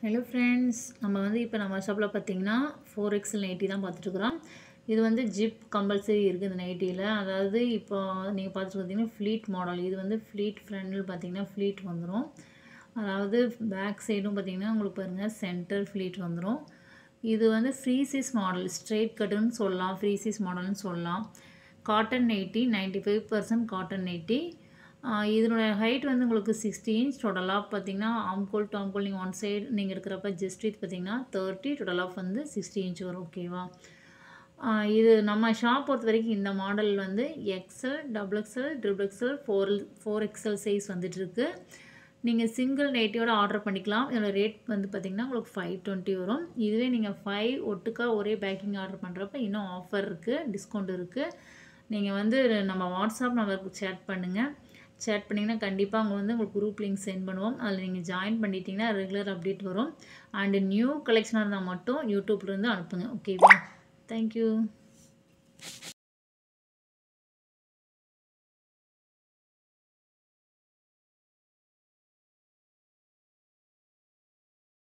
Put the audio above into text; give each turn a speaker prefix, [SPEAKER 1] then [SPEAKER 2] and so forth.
[SPEAKER 1] hello friends நம்ம வந்து இப்போ நம்ம ஷாப்பில் பார்த்தீங்கன்னா ஃபோர் எக்ஸல் நைட்டி தான் பார்த்துட்ருக்குறோம் இது வந்து ஜிப் கம்பல்சரி இருக்குது இந்த நைட்டியில் அதாவது இப்போ நீங்கள் பார்த்துட்டு பார்த்தீங்கன்னா ஃப்ளீட் மாடல் இது வந்து ஃப்ளீட் ஃப்ரண்டில் பார்த்தீங்கன்னா ஃப்ளீட் வந்துடும் அதாவது பேக் சைடும் பார்த்தீங்கன்னா உங்களுக்கு பாருங்கள் சென்டர் ஃப்ளீட் வந்துடும் இது வந்து ஃப்ரீசிஸ் மாடல் ஸ்ட்ரெயிட் கட்டுன்னு சொல்லலாம் ஃப்ரீசிஸ் மாடல்னு சொல்லலாம் cotton nighty ninety five percent cotton nighty இதனுடைய ஹைட் வந்து உங்களுக்கு சிக்ஸ்டி இன்ச் டோட்டல் ஆஃப் பார்த்தீங்கன்னா ஆம்கோல் டு ஆம்கோல் நீங்கள் ஒன் சைடு நீங்கள் எடுக்கிறப்ப ஜஸ்ட் இது பார்த்தீங்கன்னா தேர்ட்டி டோட்டல் ஆஃப் வந்து சிக்ஸ்டி இன்ச் வரும் ஓகேவா இது நம்ம ஷாப் பொறுத்த வரைக்கும் இந்த மாடல் வந்து XL double XL triple XL four four XL size வந்துட்டுருக்கு நீங்கள் சிங்கிள் நைட்டியோட ஆர்டர் பண்ணிக்கலாம் இதோட ரேட் வந்து பார்த்திங்கன்னா உங்களுக்கு ஃபைவ் டுவெண்ட்டி வரும் இதுவே நீங்கள் ஃபைவ் ஒட்டுக்கா ஒரே பேக்கிங் ஆர்டர் பண்ணுறப்ப இன்னும் ஆஃபர் இருக்குது டிஸ்கவுண்ட் இருக்குது நீங்கள் வந்து நம்ம வாட்ஸ்அப் நம்பருக்கு சேட் பண்ணுங்கள் சேட் பண்ணிங்கன்னா கண்டிப்பாக அவங்க வந்து உங்களுக்கு குரூப் லிங்க் சென்ட் பண்ணுவோம் அதில் நீங்கள் ஜாயின் பண்ணிட்டீங்கன்னா ரெகுலர் அப்டேட் வரும் அண்டு நியூ கலெக்ஷனாக இருந்தால் மட்டும் யூடியூப்லேருந்து அனுப்புங்க ஓகேவா தேங்க்யூ